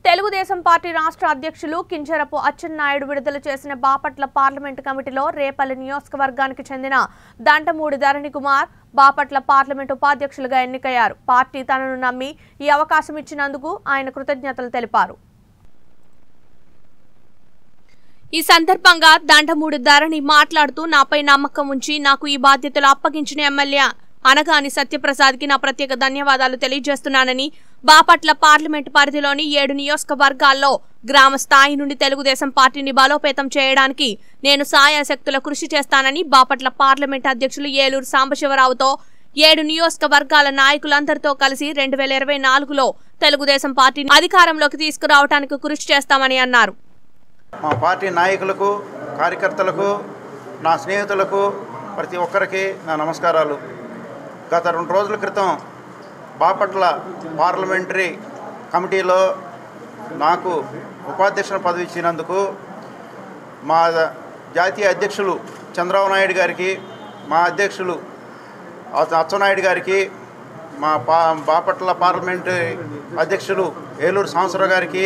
Telugu Desam party రాష్ట్ర అధ్యక్షులు కింజరపు అచ్చెన్నాయుడు విడుదల చేసిన బాపట్ల పార్లమెంటు కమిటీలో రేపల్లి నియోజకవర్గానికి చెందిన దంటమూడి ధరణి కుమార్ బాపట్ల పార్లమెంటు ఉపాధ్యక్షులుగా ఎన్నికయ్యారు పార్టీ తనను నమ్మి ఈ అవకాశం ఇచ్చినందుకు ఆయన కృతజ్ఞతలు తెలిపారు ఈ సందర్భంగా దండమూడి ధరణి మాట్లాడుతూ నాపై నమ్మకం ఉంచి నాకు ఈ బాధ్యతలు అప్పగించిన ఎమ్మెల్యే అనగాని సత్యప్రసాద్కి నా ప్రత్యేక ధన్యవాదాలు తెలియజేస్తున్నానని బాపట్ల పార్లమెంట్ పరిధిలోని ఏడు నియోజకవర్గాల్లో గ్రామ స్థాయి నుండి తెలుగుదేశం పార్టీని బలోపేతం చేయడానికి నేను సాయాశక్తుల కృషి చేస్తానని బాపట్ల పార్లమెంట్ అధ్యక్షులు ఏలూరు సాంబశివరావుతో ఏడు నియోజకవర్గాల నాయకులందరితో కలిసి రెండు వేల ఇరవై నాలుగులో తెలుగుదేశం పార్టీని అధికారంలోకి తీసుకురావడానికి కృషి చేస్తామని అన్నారు మా పార్టీ నాయకులకు కార్యకర్తలకు నా స్నేహితులకు ప్రతి ఒక్కరికి నా నమస్కారాలు గత రెండు రోజుల క్రితం బాపట్ల పార్లమెంటరీ కమిటీలో నాకు ఉపాధ్యక్షుల పదవి ఇచ్చినందుకు మా జాతీయ అధ్యక్షులు చంద్రబాబు నాయుడు గారికి మా అధ్యక్షులు అచ్చ- అచ్చెన్నాయుడు గారికి మా పా బాపట్ల పార్లమెంటు అధ్యక్షులు ఏలూరు సాంసరావు గారికి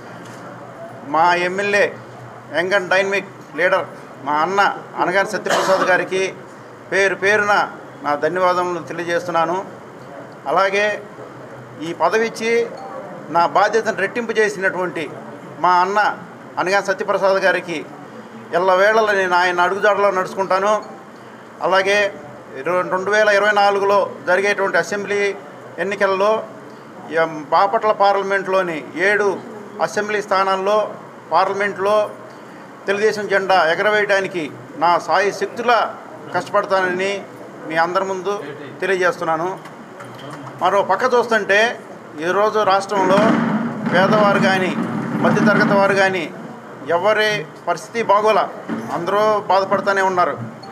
మా MLA young and dynamic leader మా అన్న అనగాని సత్యప్రసాద్ గారికి పేరు పేరున నా ధన్యవాదములు తెలియజేస్తున్నాను అలాగే ఈ పదవి ఇచ్చి నా బాధ్యతను రెట్టింపు చేసినటువంటి మా అన్న అనగాని సత్యప్రసాద్ గారికి ఎల్లవేళలా నేను ఆయన అడుగుజాడలో నడుచుకుంటాను అలాగే ఇరు- రెండు వేల ఇరవై నాలుగులో జరిగేటువంటి అసెంబ్లీ ఎన్నికల్లో ఎం బాపట్ల పార్లమెంట్లోని ఏడు అసెంబ్లీ స్థానాల్లో పార్లమెంట్లో తెలుగుదేశం జెండా ఎగరవేయడానికి నా సాయి శక్తుల కష్టపడతానని మీ అందరి ముందు తెలియజేస్తున్నాను మరో పక్క చూస్తుంటే ఈరోజు రాష్ట్రంలో పేదవారు కానీ మధ్యతరగతి వారు కానీ ఎవరి పరిస్థితి బాగోలా అందరూ బాధపడుతూనే ఉన్నారు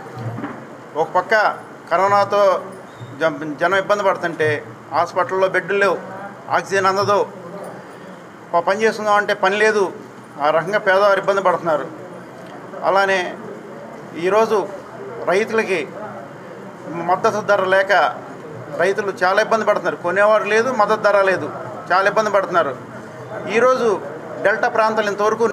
ఒక పక్క కరోనాతో జ- జనం ఇబ్బంది పడుతుంటే హాస్పిటల్లో బెడ్లు లేవు ఆక్సిజన్ అందదు ప- పని చేస్తున్నాం అంటే పని లేదు ఆ రకంగా పేదవారు ఇబ్బంది పడుతున్నారు అలానే ఈరోజు రైతులకి మద్దతు ధర లేక రైతులు చాలా ఇబ్బంది పడుతున్నారు కొనేవారు లేదు మద్దతు ధర లేదు చాలా ఇబ్బంది పడుతున్నారు ఈరోజు డెల్టా ప్రాంతాలు ఇంతవరకు